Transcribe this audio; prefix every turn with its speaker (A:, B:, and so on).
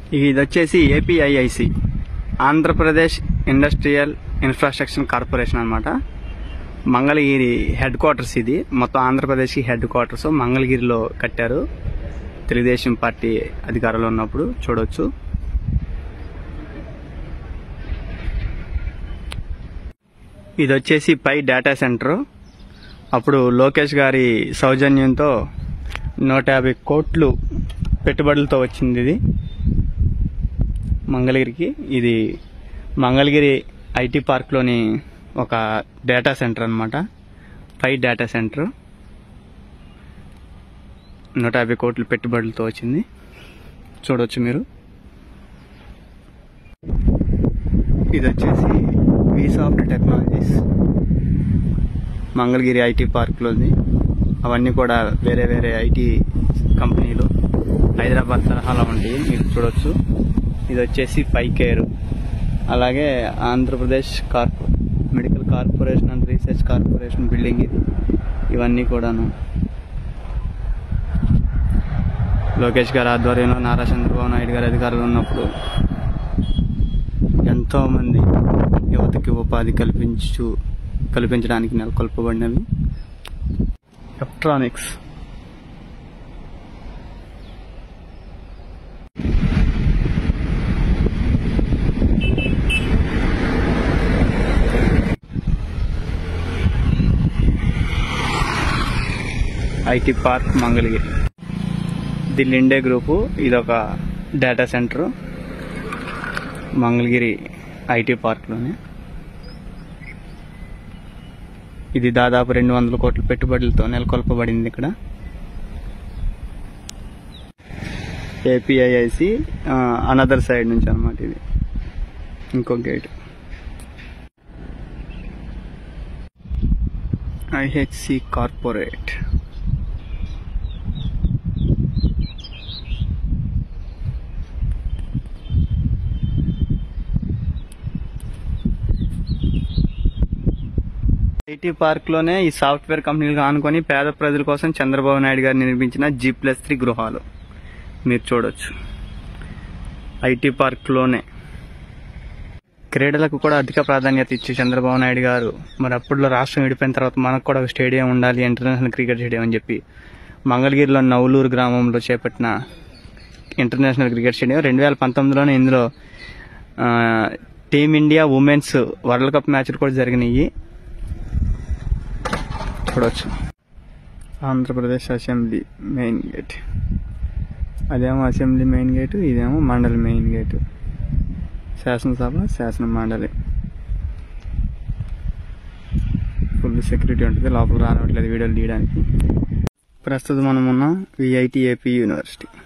A: ఇది వచ్చేసి APIIC Andhra Pradesh industrial infrastructure corporation అనమాట మంగళగిరి హెడ్ క్వార్టర్స్ ఇది మొత్తం ఆంధ్రప్రదేశ్కి హెడ్ క్వార్టర్స్ మంగళగిరిలో కట్టారు తెలుగుదేశం పార్టీ అధికారంలో ఉన్నప్పుడు చూడొచ్చు ఇది వచ్చేసి పై డేటా సెంటర్ అప్పుడు లోకేష్ గారి సౌజన్యంతో నూట యాభై కోట్లు పెట్టుబడులతో వచ్చింది ఇది మంగళగిరికి ఇది మంగళగిరి ఐటీ పార్క్లోని ఒక డేటా సెంటర్ అనమాట పై డేటా సెంటర్ నూట యాభై కోట్ల పెట్టుబడులతో వచ్చింది చూడవచ్చు మీరు ఇది వచ్చేసి వీసాఫ్ట్ టెక్నాలజీస్ మంగళగిరి ఐటీ పార్క్లోది అవన్నీ కూడా వేరే వేరే ఐటీ కంపెనీలు హైదరాబాద్ తరహాలో ఉంటాయి మీరు చూడొచ్చు ఇది వచ్చేసి పై కేర్ అలాగే ఆంధ్రప్రదేశ్ కార్పొ medical corporation and research corporation building ఇది ఇవన్నీ కూడాను లోకేష్ గారి ఆధ్వర్యంలో నారా చంద్రబాబు నాయుడు గారి అధికారులు ఉన్నప్పుడు ఎంతో మంది యువతకి ఉపాధి కల్పించు కల్పించడానికి నెలకొల్పబడినవి electronics IT park Mangalagiri the Linde group ఇదొక డేటా సెంటర్ మంగళగిరి ఐటీ పార్క్లోనే ఇది దాదాపు రెండు వందల కోట్ల పెట్టుబడులతో నెలకొల్పబడింది ఇక్కడ ఏపీఐఐసి అనదర్ సైడ్ నుంచి అనమాట ఇది ఇంకో gate IHC corporate IT park లోనే ఈ సాఫ్ట్వేర్ కంపెనీలు ఆనుకొని పేద ప్రజల కోసం చంద్రబాబు నాయుడు గారు నిర్మించిన జీ ప్లస్ త్రీ గృహాలు మీరు చూడొచ్చు ఐటీ పార్క్ లోనే క్రీడలకు కూడా అధిక ప్రాధాన్యత ఇచ్చి చంద్రబాబు నాయుడు గారు మరి అప్పుడులో రాష్ట్రం విడిపోయిన తర్వాత మనకు కూడా ఒక స్టేడియం ఉండాలి ఇంటర్నేషనల్ క్రికెట్ స్టేడియం అని చెప్పి మంగళగిరిలో నవలూరు గ్రామంలో చేపట్టిన ఇంటర్నేషనల్ క్రికెట్ స్టేడియం రెండు వేల పంతొమ్మిదిలోనే ఇందులో ఆ, టీమిండియా ఉమెన్స్ వరల్డ్ కప్ మ్యాచ్లు కూడా జరిగినాయి చూడవచ్చు ఆంధ్రప్రదేశ్ అసెంబ్లీ మెయిన్ గేట్ అదేమో అసెంబ్లీ మెయిన్ గేటు ఇదేమో మండలి మెయిన్ గేటు శాసనసభ శాసన మండలి ఫుల్ సెక్యూరిటీ ఉంటుంది లోపల రానివ్వట్లేదు వీడియోలు తీయడానికి ప్రస్తుతం మనం ఉన్న విఐటి ఏపీ యూనివర్సిటీ